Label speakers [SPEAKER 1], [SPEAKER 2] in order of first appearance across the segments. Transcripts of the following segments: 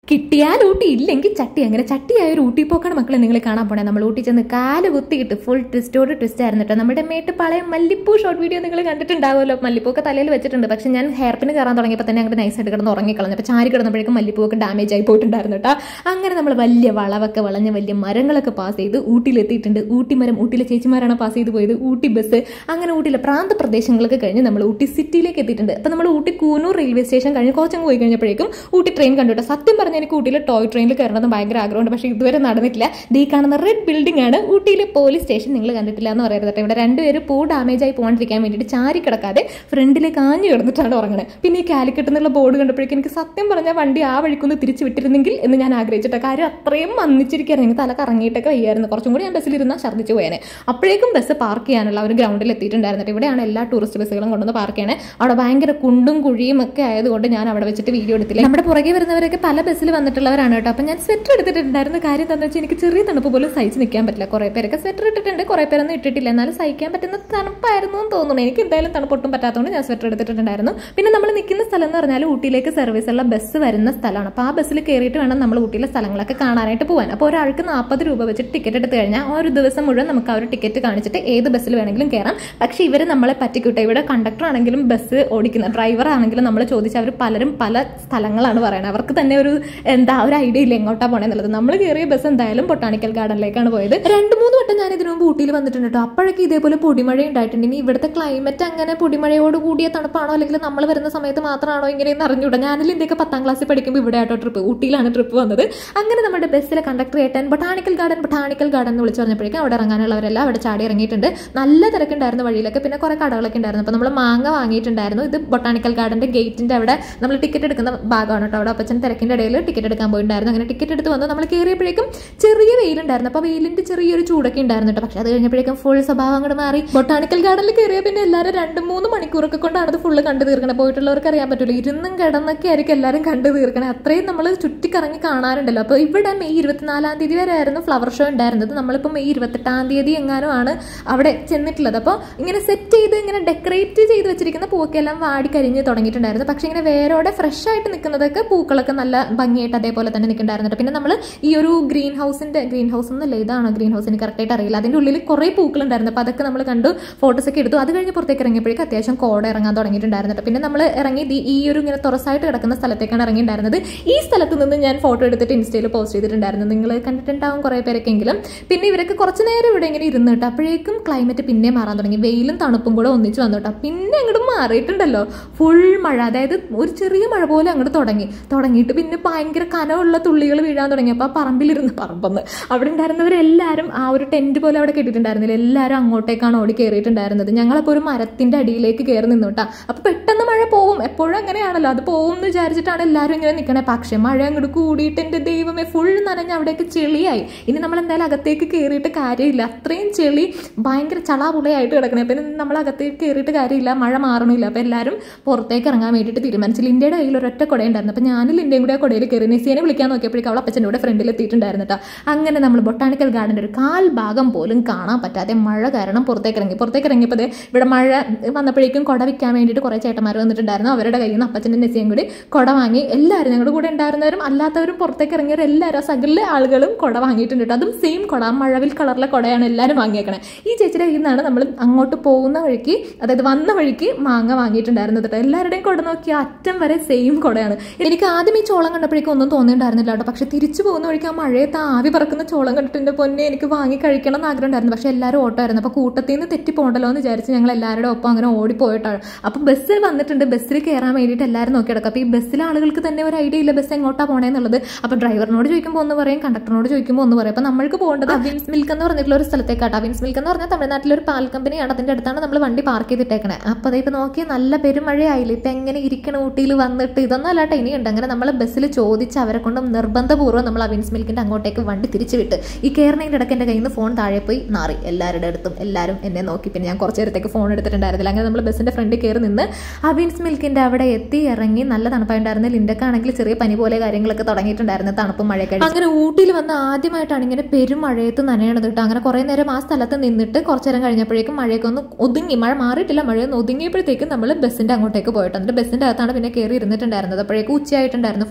[SPEAKER 1] കിട്ടിയാൽ ഊട്ടി ഇല്ലെങ്കിൽ ചട്ടി അങ്ങനെ ചട്ടിയായ ഒരു ഊട്ടി പോക്കാണ് മക്കളെ നിങ്ങൾ കാണാൻ പോണേ നമ്മൾ ഊട്ടി ചെന്ന് കാല് കുത്തിയിട്ട് ഫുൾ ട്വിസ്റ്റോട് ട്വിസ്റ്റ് ആയിരുന്നു കേട്ടോ നമ്മുടെ മേട്ടുപാളയം മല്ലിപ്പൂ ഷോർട്ട് വീഡിയോ നിങ്ങൾ കണ്ടിട്ടുണ്ടാവുമല്ലോ മല്ലിപ്പൂക്കെ തലയിൽ വെച്ചിട്ടുണ്ട് പക്ഷെ ഞാൻ ഹെയർ പിന് കയറാൻ തുടങ്ങിയപ്പോൾ തന്നെ അങ്ങോട്ട് നൈസായിട്ട് കിടന്ന് ഉറങ്ങിക്കളഞ്ഞു അപ്പോൾ ചാരി കിടന്നപ്പോഴേക്കും മല്ലിപ്പൂവൊക്കെ ഡാമേജ് ആയി പോയിട്ടുണ്ടായിരുന്നു കേട്ടോ അങ്ങനെ നമ്മൾ വലിയ വളവൊക്കെ വളഞ്ഞ വലിയ മരങ്ങളൊക്കെ പാസ് ചെയ്ത് ഊട്ടിയിലെത്തിയിട്ടുണ്ട് ഊട്ടി മരം ഊട്ടിയിലെ ചേച്ചിമാരാണ് പാസ് ചെയ്ത് പോയത് ഊട്ടി ബസ് അങ്ങനെ ഊട്ടിയിലെ പ്രാന്ത പ്രദേശങ്ങളൊക്കെ കഴിഞ്ഞ് നമ്മൾ ഊട്ടി സിറ്റിയിലേക്ക് എത്തിയിട്ടുണ്ട് അപ്പോൾ നമ്മൾ ഊട്ടി കൂനൂർ റെയിൽവേ സ്റ്റേഷൻ കഴിഞ്ഞ് കോച്ചങ്ങ് പോയി കഴിഞ്ഞപ്പോഴേക്കും ഊട്ടി ട്രെയിൻ കണ്ടു കേട്ടോ സത്യം പറഞ്ഞാൽ എനിക്ക് ഊട്ടിയിലെ ടോയ് ട്രെയിനിൽ കയറണമെന്ന് ഭയങ്കര ആഗ്രഹമുണ്ട് പക്ഷേ ഇതുവരെ നടന്നിട്ടില്ല ദീ കാണുന്ന റെഡ് ബിൽഡിംഗ് ആണ് ഊട്ടിയിലെ പോലീസ് സ്റ്റേഷൻ നിങ്ങൾ കണ്ടിട്ടില്ല എന്ന് പറയരുത് കേട്ടോ ഇവിടെ രണ്ടുപേര് പൂ ഡാമേജ് ആയി പോകാണ്ടിരിക്കാൻ വേണ്ടിയിട്ട് ചാരി കിടക്കാതെ ഫ്രണ്ടിലേക്ക് കാഞ്ഞു കിടന്നിട്ടാണ് ഉറങ്ങുന്നത് പിന്നെ ഈ കാലിക്കറ്റ് എന്നുള്ള ബോർഡ് കണ്ടപ്പോഴേക്കും എനിക്ക് സത്യം പറഞ്ഞാൽ വണ്ടി ആ വഴിക്കൊന്ന് തിരിച്ചു വിട്ടിരുന്നെങ്കിൽ എന്ന് ഞാൻ ആഗ്രഹിച്ചിട്ട് കാര്യം അത്രയും മന്നിച്ചിരിക്കുകയായിരുന്നു എനിക്ക് തല കറങ്ങിയിട്ടൊക്കെ വയ്യായിരുന്നു കുറച്ചും കൂടി ഞാൻ ബസ്സിലിരുന്നാൽ ഛർദ്ദിച്ച് പോയേനെ അപ്പോഴേക്കും ബസ് പാർക്ക് ചെയ്യാനുള്ള ഒരു ഗ്രൗണ്ടിൽ എത്തിയിട്ടുണ്ടായിരുന്നു കേട്ടോ. ഇവിടെയാണ് എല്ലാ ടൂറിസ്റ്റ് ബസ്സുകളും കൊണ്ടുവന്ന് പാർക്ക് ചെയ്യണേ അവിടെ ഭയങ്കര കുണ്ടും കുഴിയും ഒക്കെ ആയതുകൊണ്ട് ഞാൻ അവിടെ വെച്ചിട്ട് വീഡിയോ എടുത്തില്ല നമ്മുടെ പുറകെ വരുന്നവരൊക്കെ പല ബസ്സിൽ വന്നിട്ടുള്ളവരാണ് കേട്ടോ അപ്പം ഞാൻ സ്വെറ്റർ എടുത്തിട്ടുണ്ടായിരുന്ന കാര്യം എന്താണെന്ന് വെച്ചാൽ എനിക്ക് ചെറിയ തണുപ്പ് പോലും സഹിച്ച് നിൽക്കാൻ പറ്റില്ല കുറേ പേരൊക്കെ സ്വെറ്റർ ഇട്ടിട്ടുണ്ട് കുറേ പേരൊന്നും ഇട്ടിട്ടില്ല എന്നാലും സഹിക്കാൻ പറ്റുന്ന തണുപ്പായിരുന്നു എന്ന് തോന്നുന്നു എനിക്ക് എന്തായാലും തണുപ്പൊട്ടും പറ്റാത്തതുകൊണ്ട് ഞാൻ സ്വെറ്റർ എടുത്തിട്ടുണ്ടായിരുന്നു പിന്നെ നമ്മൾ നിൽക്കുന്ന സ്ഥലം എന്ന് പറഞ്ഞാൽ ഊട്ടിയിലേക്ക് സർവീസുള്ള ബസ് വരുന്ന സ്ഥലമാണ് അപ്പോൾ ആ ബസ്സിൽ കയറിയിട്ട് വേണം നമ്മൾ ഊട്ടിയിലെ സ്ഥലങ്ങളൊക്കെ കാണാനായിട്ട് പോകാൻ അപ്പോൾ ഒരാൾക്ക് നാൽപ്പത് രൂപ വെച്ചിട്ട് ടിക്കറ്റ് എടുത്ത് കഴിഞ്ഞാൽ ആ ഒരു ദിവസം മുഴുവൻ നമുക്ക് ആ ഒരു ടിക്കറ്റ് കാണിച്ചിട്ട് ഏത് ബസ്സിൽ വേണമെങ്കിലും കയറാം പക്ഷേ ഇവർ നമ്മളെ പറ്റിക്കൂട്ടെ ഇവിടെ കണ്ടക്ടർ ആണെങ്കിലും ബസ് ഓടിക്കുന്ന ഡ്രൈവർ ആണെങ്കിലും നമ്മൾ ചോദിച്ചാൽ അവർ പലരും പല സ്ഥലങ്ങളാണ് പറയുന്നത് അവർക്ക് തന്നെ ഒരു എന്താ ഒരു ഐഡിയ ഇല്ല എങ്ങോട്ടാ പോണെന്നുള്ളത് നമ്മൾ കയറിയ ബസ് എന്തായാലും ബൊട്ടാണിക്കൽ ഗാർഡനിലേക്കാണ് പോയത് രണ്ട് മൂന്ന് വട്ടം ഞാൻ ഇതിനു മുമ്പ് ഊട്ടിയിൽ വന്നിട്ടുണ്ട് കേട്ടോ അപ്പോഴൊക്കെ ഇതേപോലെ പൊടിമഴ ഉണ്ടായിട്ടുണ്ട് ഇനി ഇവിടുത്തെ ക്ലൈമറ്റ് അങ്ങനെ പൊടിമഴയോട് കൂടിയ തണുപ്പാണോ അല്ലെങ്കിൽ നമ്മൾ വരുന്ന സമയത്ത് മാത്രമാണോ ഇങ്ങനെയെന്ന് അറിഞ്ഞൂടാ ഞാനിൽ ഇന്ത്യയൊക്കെ പത്താം ക്ലാസ്സിൽ പഠിക്കുമ്പോൾ ഇവിടെ ആട്ടോ ട്രിപ്പ് ഊട്ടിയിലാണ് ട്രിപ്പ് വന്നത് അങ്ങനെ നമ്മുടെ ബസ്സിലെ കണ്ടക്ടർ ഏട്ടൻ ബൊട്ടാണിക്കൽ ഗാർഡൻ ബൊട്ടാണിക്കൽ ഗാർഡൻ എന്ന് വിളിച്ചു പറഞ്ഞപ്പോഴേക്കും അവിടെ ഇറങ്ങാനുള്ളവരെല്ലാം അവിടെ ചാടി ഇറങ്ങിയിട്ടുണ്ട് നല്ല തിരക്കുണ്ടായിരുന്നു വഴിയിലൊക്കെ പിന്നെ കുറെ കടകളൊക്കെ ഉണ്ടായിരുന്നു അപ്പോൾ നമ്മൾ മാങ്ങ വാങ്ങിയിട്ടുണ്ടായിരുന്നു ഇത് ബൊട്ടാണിക്കൽ ഗാർഡന്റെ ഗേറ്റിന്റെ അവിടെ നമ്മൾ ടിക്കറ്റ് എടുക്കുന്ന ഭാഗമാണ് കേട്ടോ അവിടെ അപ്പച്ചൻ തിരക്കിന്റെ ഇടയിൽ ടിക്കറ്റ് എടുക്കാൻ പോയിട്ടുണ്ടായിരുന്നു അങ്ങനെ ടിക്കറ്റ് എടുത്ത് വന്നു നമ്മൾ കയറിയപ്പോഴേക്കും ചെറിയ വെയിലുണ്ടായിരുന്നു അപ്പോൾ വെയിലിന്റെ ചെറിയൊരു ചൂടൊക്കെ ഉണ്ടായിരുന്നു കേട്ടോ പക്ഷെ അത് കഴിഞ്ഞപ്പോഴേക്കും ഫുൾ സ്വഭാവം അങ്ങോട്ട് മാറി ബൊട്ടാണിക്കൽ ഗാർഡനിൽ കയറിയ പിന്നെ എല്ലാവരും രണ്ട് മൂന്ന് മണിക്കൂറൊക്കെ കൊണ്ടാണ് അത് ഫുള്ള് കണ്ടു തീർക്കണത് പോയിട്ടുള്ളവർക്ക് അറിയാൻ പറ്റില്ല ഇരുന്നും കിടന്നൊക്കെ ആയിരിക്കും എല്ലാവരും കണ്ടു തീർക്കണേ അത്രയും നമ്മൾ ചുറ്റിക്കറങ്ങി കാണാറുണ്ടല്ലോ അപ്പോൾ ഇവിടെ മെയ് ഇരുപത്തിനാലാം തീയതി വരെ ആയിരുന്നു ഫ്ലവർ ഷോ ഉണ്ടായിരുന്നത് നമ്മളിപ്പോൾ മെയ് ഇരുപത്തെട്ടാം തീയതി എങ്ങാനും ആണ് അവിടെ ചെന്നിട്ടുള്ളത് അപ്പോൾ ഇങ്ങനെ സെറ്റ് ചെയ്ത് ഇങ്ങനെ ഡെക്കറേറ്റ് ചെയ്ത് വെച്ചിരിക്കുന്ന പൂക്കെല്ലാം വാടി കരിഞ്ഞ് തുടങ്ങിയിട്ടുണ്ടായിരുന്നു പക്ഷേ ഇങ്ങനെ വേരോടെ ഫ്രഷ് ആയിട്ട് നിൽക്കുന്നതൊക്കെ പൂക്കളൊക്കെ നല്ല ഭംഗിയായിട്ട് അതേപോലെ തന്നെ നിൽക്കുന്നുണ്ടായിരുന്നു പിന്നെ നമ്മൾ ഈ ഒരു ഗ്രീൻ ഹൗസിന്റെ ഗ്രീൻ ഹൗസ് എന്നല്ല ഇതാണോ ഗ്രീൻ ഹൗസിന് കറക്റ്റായിട്ട് അറിയില്ല അതിൻ്റെ ഉള്ളിൽ കുറേ പൂക്കളുണ്ടായിരുന്നു അപ്പോൾ അതൊക്കെ നമ്മൾ കണ്ടു ഫോട്ടോസ് ഒക്കെ എടുത്തു അത് കഴിഞ്ഞ് പുറത്തേക്ക് ഇറങ്ങിയപ്പോഴേക്കും അത്യാവശ്യം കോട ഇറങ്ങാൻ തുടങ്ങിയിട്ടുണ്ടായിരുന്നു കേട്ടോ. പിന്നെ നമ്മൾ ഇറങ്ങി ദി- ഈ ഒരു ഇങ്ങനെ തുറസായിട്ട് കിടക്കുന്ന സ്ഥലത്തേക്കാണ് ഇറങ്ങിയിട്ടുണ്ടായിരുന്നത് ഈ സ്ഥലത്ത് നിന്ന് ഞാൻ ഫോട്ടോ എടുത്തിട്ട് ഇൻസ്റ്റയിൽ പോസ്റ്റ് ചെയ്തിട്ടുണ്ടായിരുന്നു നിങ്ങൾ കണ്ടിട്ടുണ്ടാവും കുറേ പേരൊക്കെങ്കിലും പിന്നെ ഇവരൊക്കെ കുറച്ച് നേരം ഇവിടെ ഇങ്ങനെ ഇരുന്ന് കേട്ടോ അപ്പോഴേക്കും ക്ലൈമറ്റ് പിന്നെ മാറാൻ തുടങ്ങി വെയിലും തണുപ്പും കൂടെ ഒന്നിച്ച് വന്നു കേട്ടോ പിന്നെ അങ്ങോട്ട് മാറിയിട്ടുണ്ടല്ലോ ഫുൾ മഴ അതായത് ഒരു ചെറിയ മഴ പോലെ അങ്ങോട്ട് തുടങ്ങി തുടങ്ങിയിട്ട് പിന്നെ ഭയങ്കര കനമുള്ള തുള്ളികൾ വീഴാൻ തുടങ്ങി അപ്പോൾ ആ പറമ്പിലിരുന്ന് പറമ്പെന്ന് അവിടെ ഉണ്ടായിരുന്നവരെല്ലാവരും ആ ഒരു ടെന്റ് പോലെ അവിടെ കെട്ടിയിട്ടുണ്ടായിരുന്നില്ല എല്ലാവരും അങ്ങോട്ടേക്കാണ് ഓടി കയറിയിട്ടുണ്ടായിരുന്നത് ഞങ്ങളപ്പോൾ ഒരു മരത്തിന്റെ അടിയിലേക്ക് കയറി നിന്നു കേട്ടോ അപ്പോൾ പെട്ടെന്ന് മഴ പോവും എപ്പോഴും അങ്ങനെയാണല്ലോ അത് പോവും എന്ന് വിചാരിച്ചിട്ടാണ് എല്ലാവരും ഇങ്ങനെ നിൽക്കണേ പക്ഷേ മഴ അങ്ങോട്ട് കൂടിയിട്ട് എൻ്റെ ദൈവമേ ഫുൾ നനഞ്ഞ് അവിടേക്ക് ചെളിയായി ഇനി നമ്മൾ എന്തായാലും അകത്തേക്ക് കയറിയിട്ട് കാര്യമില്ല അത്രയും ചെളി ഭയങ്കര ചളാപുളയായിട്ട് കിടക്കണേ അപ്പം നമ്മൾ അകത്തേക്ക് കയറിയിട്ട് കാര്യമില്ല മഴ മാറണില്ല അപ്പോൾ എല്ലാവരും പുറത്തേക്ക് ഇറങ്ങാൻ വേണ്ടിയിട്ട് തീരുമാനിച്ചു ലിൻ്റെയുടെ കയ്യിൽ ഒരൊറ്റ കുട ഉണ്ടായിരുന്നു അപ്പോൾ ഞാനും ലിൻ്റെയും കൂടെ ആ കുടയിൽ കയറി നെസിയനെ വിളിക്കാൻ നോക്കിയപ്പോഴേക്കും അവൾ അപ്പച്ചൻ്റെ കൂടെ ഫ്രണ്ടിൽ എത്തിയിട്ടുണ്ടായിരുന്നു കേട്ടോ അങ്ങനെ നമ്മൾ ബൊട്ടാണിക്കൽ ഗാർഡൻ്റെ ഒരു കാൽ ഭാഗം പോലും കാണാൻ പറ്റാതെ മഴ കാരണം പുറത്തേക്ക് ഇറങ്ങി പുറത്തേക്ക് ഇറങ്ങിയപ്പോൾ ദേ ഇവിടെ മഴ വന്നപ്പോഴേക്കും കുട വിൽക്കാൻ വേണ്ടിയിട്ട് കുറേ ചേട്ടന്മാർ വന്നിട്ടുണ്ടായിരുന്നു അവരുടെ കയ്യിൽ നിന്ന് അപ്പച്ചൻ്റെ നെസിയും കൂടി കുട വാങ്ങി എല്ലാവരും ഞങ്ങളുടെ കൂടെ ഉണ്ടായിരുന്നവരും അല്ലാത്തവരും പുറത്തേക്ക് ഇറങ്ങിയവരും എല്ലാവരും സകല ആളുകളും കുട വാങ്ങിയിട്ടുണ്ട് കേട്ടോ അതും സെയിം കുട ആ മഴവിൽ കളറിലെ കുടയാണ് എല്ലാവരും വാങ്ങിയേക്കണേ ഈ ചേച്ചിയുടെ കയ്യിൽ നിന്നാണ് നമ്മൾ അങ്ങോട്ട് പോകുന്ന വഴിക്ക് അതായത് വന്ന വഴിക്ക് മാങ്ങ വാങ്ങിയിട്ടുണ്ടായിരുന്നത് കേട്ടോ എല്ലാവരുടെയും കുട നോക്കി അറ്റം വരെ സെയിം കുടയാണ് എനിക്ക് ആദ്യം ഈ ചോളം കണ്ടപ്പോഴേക്കും ഒന്നും തോന്നിയിട്ടുണ്ടായിരുന്നില്ല കേട്ടോ പക്ഷെ തിരിച്ചു പോകുന്ന വഴിക്ക് ആ മഴയത്ത് ആവി പറക്കുന്ന ചോളം കണ്ടിട്ട് എൻ്റെ പൊന്നെ എനിക്ക് വാങ്ങി കഴിക്കണം എന്ന് ആഗ്രഹം ഉണ്ടായിരുന്നു പക്ഷെ എല്ലാവരും ഓട്ടോ ആയിരുന്നു അപ്പോൾ കൂട്ടത്തിൽ നിന്ന് തെറ്റി പോകണ്ടല്ലോ എന്ന് വിചാരിച്ച് ഞങ്ങൾ എല്ലാവരുടെ ഒപ്പം അങ്ങനെ ഓടിപ്പോയിട്ടാണ് അപ്പോൾ ബസ്സിൽ വന്നിട്ടുണ്ട് ബസ്സിൽ കയറാൻ വേണ്ടിയിട്ട് എല്ലാവരും നോക്കി കിടക്കും അപ്പോൾ ഈ ബസ്സിലെ ആളുകൾക്ക് തന്നെ ഒരു ഐഡിയ ഇല്ല ബസ് എങ്ങോട്ടാ പോണേന്നുള്ളത് അപ്പോൾ ഡ്രൈവറിനോട് ചോദിക്കുമ്പോൾ ഒന്ന് പറയും കണ്ടക്ടറിനോട് ചോദിക്കുമ്പോൾ ഒന്ന് പറയും അപ്പോൾ നമ്മൾക്ക് പോകേണ്ടത് അവിൻസ് മിൽക്ക് എന്ന് പറഞ്ഞിട്ടുള്ള ഒരു സ്ഥലത്തേക്കാട്ടോ അവിൻസ് മിൽക്ക് എന്ന് പറഞ്ഞാൽ തമിഴ്നാട്ടിലെ ഒരു പാൽ കമ്പനിയാണ് അതിൻ്റെ അടുത്താണ് നമ്മൾ വണ്ടി പാർക്ക് ചെയ്തിട്ടേക്കണേ അപ്പോൾ അത് ഇപ്പോൾ നോക്കിയാൽ നല്ല പെരുമഴയായില്ല ഇപ്പം എങ്ങനെ ഇരിക്കണ ഊട്ടിയിൽ വന്നിട്ട് ഇതൊന്നും അല്ലാട്ടോ ഇനിയുണ്ട് അങ്ങനെ നമ്മൾ ബസ്സിൽ ചോദിച്ച് അവരെ കൊണ്ട് നിർബന്ധപൂർവ്വം നമ്മൾ അവിൻസ് മിൽക്കിൻ്റെ അങ്ങോട്ടേക്ക് വണ്ടി തിരിച്ചു വിട്ട് ഈ കയറുന്നതിൻ്റെ ഇടയ്ക്ക് എൻ്റെ കയ്യിൽ നിന്ന് ഫോൺ താഴെ പോയി നാറി എല്ലാവരുടെ അടുത്തും എല്ലാവരും എന്നെ നോക്കി പിന്നെ ഞാൻ കുറച്ച് നേരത്തേക്ക് ഫോൺ എടുത്തിട്ടുണ്ടായിരുന്നില്ല അങ്ങനെ നമ്മൾ ബസ്സിൻ്റെ ഫ്രണ്ടിൽ കയറി നിന്ന് അവിൻസ് മിൽക്കിൻ്റെ അവിടെ എത്തി ഇറങ്ങി നല്ല തണുപ്പായിട്ടുണ്ടായിരുന്നു ലിൻഡക്കാണെങ്കിൽ ചെറിയ പനി പോലെ കാര്യങ്ങളൊക്കെ തുടങ്ങിയിട്ടുണ്ടായിരുന്നു തണുപ്പും മഴയൊക്കെ അടിച്ച്. അങ്ങനെ ഊട്ടിയിൽ വന്ന് ആദ്യമായിട്ടാണ് ഇങ്ങനെ പെരുമഴയത്ത് നനയണത് കേട്ടോ അങ്ങനെ കുറേ നേരം ആ സ്ഥലത്ത് നിന്നിട്ട് കുറച്ച് നേരം കഴിഞ്ഞപ്പോഴേക്കും മഴയൊക്കെ ഒന്ന് ഒതുങ്ങി മഴ മാറിയിട്ടില്ല മഴയൊന്ന് ഒതുങ്ങിയപ്പോഴത്തേക്കും നമ്മൾ ബസ്സിൻ്റെ അങ്ങോട്ടേക്ക് പോയിട്ട് എന്നിട്ട് ബസ്സിൻ്റെ അകത്താണ് പിന്നെ കയറി ഇരുന്നിട്ടുണ്ടായിരുന്നത് അപ്പോഴേക്കും ഉച്ചയായിട്ടുണ്ടായിരുന്നു ഫുഡ് കഴിക്കുന്ന സമയം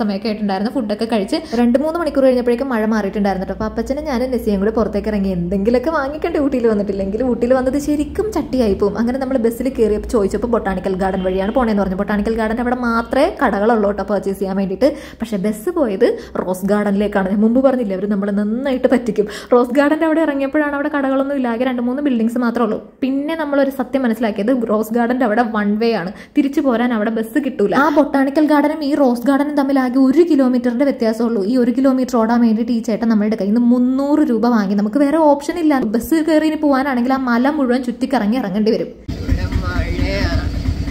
[SPEAKER 1] സമയമൊക്കെ ആയിട്ടുണ്ടായിരുന്നു ഫുഡൊക്കെ കഴിച്ച് രണ്ട് മൂന്ന് മണിക്കൂർ കഴിഞ്ഞപ്പോഴേക്കും മഴ മാറിയിട്ടുണ്ടായിരുന്നു കേട്ടോ അപ്പോൾ അപ്പച്ചനെ ഞാനും നെസിയും കൂടി പുറത്തേക്ക് ഇറങ്ങി എന്തെങ്കിലുമൊക്കെ വാങ്ങിക്കണ്ടേ ഊട്ടിയിൽ വന്നിട്ടില്ലെങ്കിൽ ഊട്ടിയിൽ വന്നത് ശരിക്കും ചട്ടിയായി പോകും അങ്ങനെ നമ്മൾ ബസ്സിൽ കയറിയപ്പോൾ ചോദിച്ചപ്പോൾ ബൊട്ടാണിക്കൽ ഗാർഡൻ വഴിയാണ് പോണേന്ന് പറഞ്ഞു ബൊട്ടാണിക്കൽ ഗാർഡൻ അവിടെ മാത്രമേ കടകളുള്ളൂ കേട്ടോ പർച്ചേസ് ചെയ്യാൻ വേണ്ടിയിട്ട് പക്ഷേ ബസ് പോയത് റോസ് ഗാർഡനിലേക്കാണ് ഞാൻ മുമ്പ് പറഞ്ഞില്ലേ അവർ നമ്മൾ നന്നായിട്ട് പറ്റിക്കും റോസ് ഗാർഡൻ്റെ അവിടെ ഇറങ്ങിയപ്പോഴാണ് അവിടെ കടകളൊന്നും ഇല്ല ആകെ രണ്ട് മൂന്ന് ബിൽഡിങ്സ് മാത്രമേ ഉള്ളൂ പിന്നെ നമ്മളൊരു സത്യം മനസ്സിലാക്കിയത് റോസ് ഗാർഡൻ്റെ അവിടെ വൺ വേ ആണ് തിരിച്ചു പോരാൻ അവിടെ ബസ് കിട്ടൂല ആ ബൊട്ടാണിക്കൽ ഗാർഡനും ഈ റോസ് ഗാർഡനും തമ്മിൽ ആകെ ഒരു കിലോമീറ്ററിന്റെ വ്യത്യാസമുള്ളൂ ഈ ഒരു കിലോമീറ്റർ ഓടാൻ വേണ്ടിയിട്ട് ഈ ചേട്ടൻ നമ്മുടെ കയ്യിൽ നിന്ന് മുന്നൂറ് രൂപ വാങ്ങി നമുക്ക് വേറെ ഓപ്ഷൻ ഇല്ല ബസ് കയറി ഇനി പോകാനാണെങ്കിൽ ആ മല മുഴുവൻ ചുറ്റിക്കറങ്ങി ഇറങ്ങേണ്ടി വരും
[SPEAKER 2] ഇവിടെ മഴയാണ്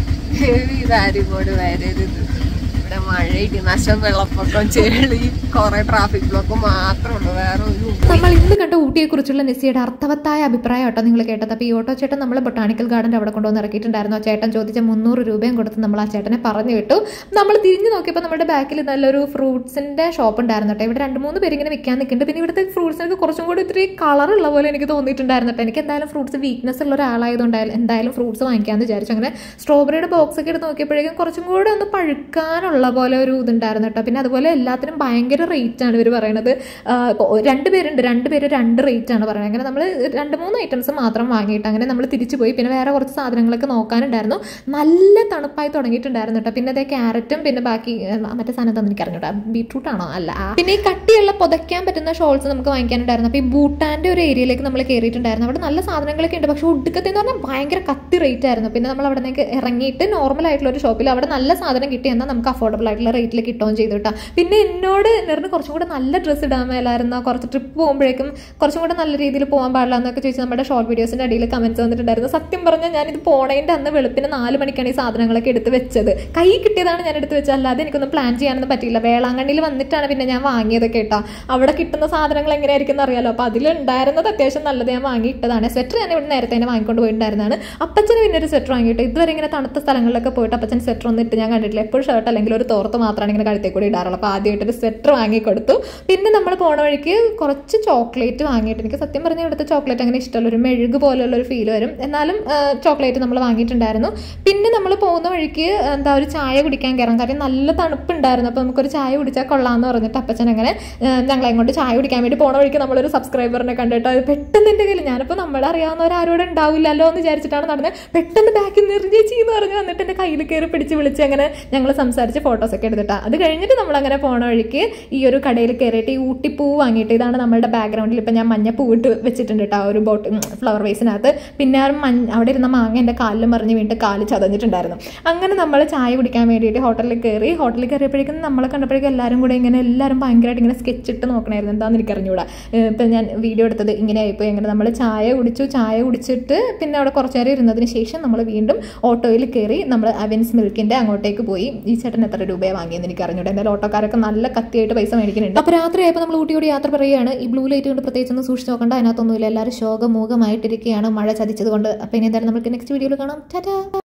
[SPEAKER 2] ഇതാരും ഇങ്ങോട്ട് വരരുത് ഇവിടെ മഴ ഇടിനാശം വെള്ളപ്പൊക്കം ചെളി കുറെ ട്രാഫിക് ബ്ലോക്ക് മാത്രമേ ഉള്ളൂ വേറെ ഒരു
[SPEAKER 1] നമ്മൾ ഇന്ന് കണ്ട ഊട്ടിയെക്കുറിച്ചുള്ള നെസ്സിയുടെ അർത്ഥവത്തായ അഭിപ്രായം കേട്ടോ നിങ്ങൾ കേട്ടത് അപ്പോൾ ഈ ഓട്ടോ ചേട്ടൻ നമ്മൾ ബൊട്ടാണിക്കൽ ഗാർഡൻ്റെ അവിടെ കൊണ്ടുവന്ന് ഇറക്കിയിട്ടുണ്ടായിരുന്നു ആ ചേട്ടൻ ചോദിച്ച മുന്നൂറ് രൂപയും കൊടുത്ത് നമ്മൾ ആ ചേട്ടനെ പറഞ്ഞു വിട്ടു നമ്മൾ തിരിഞ്ഞു നോക്കിയപ്പോൾ നമ്മുടെ ബാക്കിൽ നല്ലൊരു ഫ്രൂട്ട്സിൻ്റെ ഷോപ്പ് ഉണ്ടായിരുന്നു കേട്ടോ ഇവിടെ രണ്ട് മൂന്ന് പേര് ഇങ്ങനെ വിൽക്കാൻ നിൽക്കുന്നുണ്ട് പിന്നെ ഇവിടുത്തെ ഫ്രൂട്ട്സിനൊക്കെ കുറച്ചും കൂടി ഇത്തിരി കളറുള്ള പോലെ എനിക്ക് തോന്നിയിട്ടുണ്ടായിരുന്നു കേട്ടോ എനിക്ക് എന്തായാലും ഫ്രൂട്ട്സ് വീക്ക്നെസ് ഉള്ള ഒരാളായതുകൊണ്ട് എന്തായാലും ഫ്രൂട്ട്സ് വാങ്ങിക്കാമെന്ന് വിചാരിച്ചു അങ്ങനെ സ്ട്രോബെറിയുടെ ബോക്സ് ഒക്കെ എടുത്ത് നോക്കിയപ്പോഴേക്കും കുറച്ചും കൂടെ ഒന്ന് പഴുക്കാനുള്ള പോലെ ഒരു ഇതുണ്ടായിരുന്നു കേട്ടോ പിന്നെ അതുപോലെ എല്ലാത്തിനും ഭയങ്കര റേറ്റ് ആണ് ഇവർ പറയണത് ആഹ് ഇപ്പൊ രണ്ട് പേരുണ്ട് രണ്ട് പേര് രണ്ട് റേറ്റ് ആണ് പറയുന്നത് അങ്ങനെ നമ്മൾ രണ്ട് മൂന്ന് ഐറ്റംസ് മാത്രം വാങ്ങിയിട്ട് അങ്ങനെ നമ്മൾ തിരിച്ചു പോയി പിന്നെ വേറെ കുറച്ച് സാധനങ്ങളൊക്കെ നോക്കാനുണ്ടായിരുന്നു നല്ല തണുപ്പായി തുടങ്ങിയിട്ടുണ്ടായിരുന്നു കേട്ടോ പിന്നെ അതേ ക്യാരറ്റും പിന്നെ ബാക്കി ഏഹ്, മറ്റേ സാധനം തന്നെ എനിക്ക് അറിഞ്ഞൂടാ ബീട്രൂട്ട് ആണോ അല്ല ആ. പിന്നെ ഈ കട്ടിയുള്ള പുതയ്ക്കാൻ പറ്റുന്ന ഷോൾസ് നമുക്ക് വാങ്ങിക്കാനുണ്ടായിരുന്നു അപ്പോൾ ഈ ബൂട്ടാൻ്റെ ഒരു ഏരിയയിലേക്ക് നമ്മൾ കയറിയിട്ടുണ്ടായിരുന്നു അവിടെ നല്ല സാധനങ്ങളൊക്കെ ഉണ്ട് പക്ഷേ ഒടുക്കത്തെ എന്ന് പറഞ്ഞാൽ ഭയങ്കര കത്തി റേറ്റ് ആയിരുന്നു പിന്നെ നമ്മൾ അവിടെ നിന്ന് ഇറങ്ങിയിട്ട് നോർമൽ ആയിട്ടുള്ള ഒരു ഷോപ്പിൽ അവിടെ നല്ല സാധനം കിട്ടി എന്നാൽ നമുക്ക് അഫോർഡബിൾ ആയിട്ടുള്ള റേറ്റിൽ കിട്ടുകയും ചെയ്തു കേട്ടോ പിന്നെ എന്നോട് നിറഞ്ഞ് കുറച്ചും കൂടെ നല്ല ഡ്രസ്സ് ഇടാൻ മേലായിരുന്നു കുറച്ച് ട്രിപ്പ് പോകുമ്പോഴേക്കും കുറച്ചും കൂടെ നല്ല രീതിയിൽ പോകാൻ പാടില്ല എന്നൊക്കെ ചോദിച്ച് നമ്മുടെ ഷോർട്ട് വീഡിയോസിൻ്റെ അടിയിൽ കമൻറ്റ്സ് വന്നിട്ടുണ്ടായിരുന്നു സത്യം പറഞ്ഞാൽ ഞാനിത് പോണതിൻ്റെ അന്ന് വെളുപ്പിന് നാല് മണിക്കാണ് ഈ സാധനങ്ങളൊക്കെ എടുത്ത് വെച്ചത് കൈ കിട്ടിയതാണ് ഞാൻ എടുത്ത് വെച്ചത് അല്ലാതെ എനിക്കൊന്നും പ്ലാൻ ചെയ്യാനൊന്നും പറ്റിയില്ല വേളാങ്കണ്ണിയിൽ വന്നിട്ടാണ് പിന്നെ ഞാൻ വാങ്ങിയത് കേട്ടോ അവിടെ കിട്ടുന്ന സാധനങ്ങൾ എങ്ങനെയായിരിക്കും എന്ന് അറിയാലോ അപ്പോൾ അതിലുണ്ടായിരുന്നത് അത്യാവശ്യം നല്ലത് ഞാൻ വാങ്ങിയിട്ടതാണ് സ്വെറ്റർ ഞാൻ ഇവിടെ നേരത്തെ തന്നെ വാങ്ങിക്കൊണ്ട് പോയിട്ടുണ്ടായിരുന്നതാണ് അപ്പച്ചന് പിന്നെ ഒരു സ്വെറ്റർ വാങ്ങിയിട്ട് ഇതുവരെ ഇങ്ങനെ തണുത്ത സ്ഥലങ്ങളിലൊക്കെ പോയിട്ട് അപ്പച്ചൻ സ്വെറ്റർ ഒന്നും ഇട്ട് ഞാൻ കണ്ടിട്ടില്ല എപ്പോഴും ഷർട്ട് അല്ലെങ്കിൽ ഒരു തോർത്ത് മാത്രമാണ് ഇങ്ങനെ കഴുത്തേ കൂടി ഇടാറുള്ളൂ അപ്പോൾ ആദ്യമായിട്ട് ഒരു സ്വെറ്റർ വാങ്ങിക്കൊടുത്തു പിന്നെ നമ്മൾ പോണ വഴിക്ക് കുറച്ച് ചോക്ലേറ്റ് വാങ്ങിയിട്ട് എനിക്ക് സത്യം പറഞ്ഞാൽ ഇവിടുത്തെ ചോക്ലേറ്റ് അങ്ങനെ ഇഷ്ടമല്ല ഒരു മെഴുക് പോലെയുള്ള ഒരു ഫീൽ വരും എന്നാലും ചോക്ലേറ്റ് നമ്മൾ വാങ്ങിയിട്ടുണ്ടായിരുന്നു പിന്നെ നമ്മൾ പോകുന്ന വഴിക്ക് എന്താ ഒരു ചായ കുടിക്കാൻ കയറാം കാര്യം നല്ല തണുപ്പുണ്ടായിരുന്നു അപ്പോൾ നമുക്കൊരു ചായ കുടിച്ചാൽ കൊള്ളാമെന്ന് പറഞ്ഞിട്ട് അപ്പച്ചൻ അങ്ങനെ ഞങ്ങളെ കൊണ്ട് ചായ കുടിക്കാൻ വേണ്ടി പോണ വഴിക്ക് നമ്മളൊരു സബ്സ്ക്രൈബറിനെ കണ്ടിട്ട് അത് പെട്ടെന്ന് എൻ്റെ കയ്യിൽ ഞാനിപ്പോൾ നമ്മളെ അറിയാവുന്നവരാരോടെ ഉണ്ടാവില്ലല്ലോ എന്ന് വിചാരിച്ചിട്ടാണ് നടന്നത് പെട്ടെന്ന് ബാക്കിൽ നിന്ന് ചേച്ചി എന്ന് പറഞ്ഞ് വന്നിട്ട് എൻ്റെ കയ്യിൽ കയറി പിടിച്ച് വിളിച്ച് അങ്ങനെ ഞങ്ങൾ സംസാരിച്ച് ഫോട്ടോസൊക്കെ എടുത്തിട്ടാണ് അത് കഴിഞ്ഞിട്ട് നമ്മൾ അങ്ങനെ പോണ വഴിക്ക് ഈ ഒരു കടയിൽ കയറിയിട്ട് ഈ ഊട്ടിപ്പൂ വാങ്ങിയിട്ട് ഇതാണ് നമ്മുടെ ബാക്ക്ഗ്രൗണ്ടിൽ ഇപ്പം ഞാൻ മഞ്ഞ പൂവിട്ട് വെച്ചിട്ടുണ്ട് കേട്ടോ ആ ഒരു ബോട്ട് ഫ്ലവർ വേസിനകത്ത് പിന്നെ ആ മഞ്ഞ അവിടെ ഇരുന്ന മാങ്ങ എൻ്റെ കാലിൽ മറിഞ്ഞ് വീണ്ടും കാല് ചതഞ്ഞിട്ടുണ്ടായിരുന്നു അങ്ങനെ നമ്മൾ ചായ കുടിക്കാൻ വേണ്ടിയിട്ട് ഹോട്ടലിൽ കയറി ഹോട്ടലിൽ കയറിയപ്പോഴേക്കും നമ്മളെ കണ്ടപ്പോഴേക്കും എല്ലാവരും കൂടെ ഇങ്ങനെ എല്ലാവരും ഭയങ്കരമായിട്ട് ഇങ്ങനെ സ്കെച്ച് ഇട്ട് നോക്കണമായിരുന്നു എന്താണെന്ന് എനിക്കറിഞ്ഞൂടാ ഏഹ് ഇപ്പം ഞാൻ വീഡിയോ എടുത്തത് ഇങ്ങനെ ആയിപ്പോയി അങ്ങനെ നമ്മൾ ചായ കുടിച്ചു ചായ കുടിച്ചിട്ട് പിന്നെ അവിടെ കുറച്ച് നേരം ഇരുന്നതിന് ശേഷം നമ്മൾ വീണ്ടും ഓട്ടോയിൽ കയറി നമ്മൾ അവൻസ് മിൽക്കിൻ്റെ അങ്ങോട്ടേക്ക് പോയി ഈ ചേട്ടൻ എത്ര രൂപയെ വാങ്ങിയെന്ന് എനിക്ക് അറിഞ്ഞൂടെ എന്തായാലും ഓട്ടോക്കാരൊക്കെ നല്ല കത്തിയായിട്ട് പൈസ മേടിക്കുന്നുണ്ട് അപ്പോൾ രാത്രിയായപ്പോൾ നമ്മൾ ഊട്ടിയോട് യാത്ര പറയുകയാണ് ഈ ബ്ലൂ ലൈറ്റ് കൊണ്ട് പ്രത്യേകിച്ചൊന്നും സൂക്ഷിച്ച് നോക്കണ്ട അതിനകത്തൊന്നുമില്ല എല്ലാവരും ശോകമൂകമായിട്ടിരിക്കുകയാണ് മഴ ചതിച്ചത് കൊണ്ട് അപ്പോൾ ഇനി എന്തായാലും നമുക്ക് നെക്സ്റ്റ് വീഡിയോയിൽ കാണാം ടാറ്റാ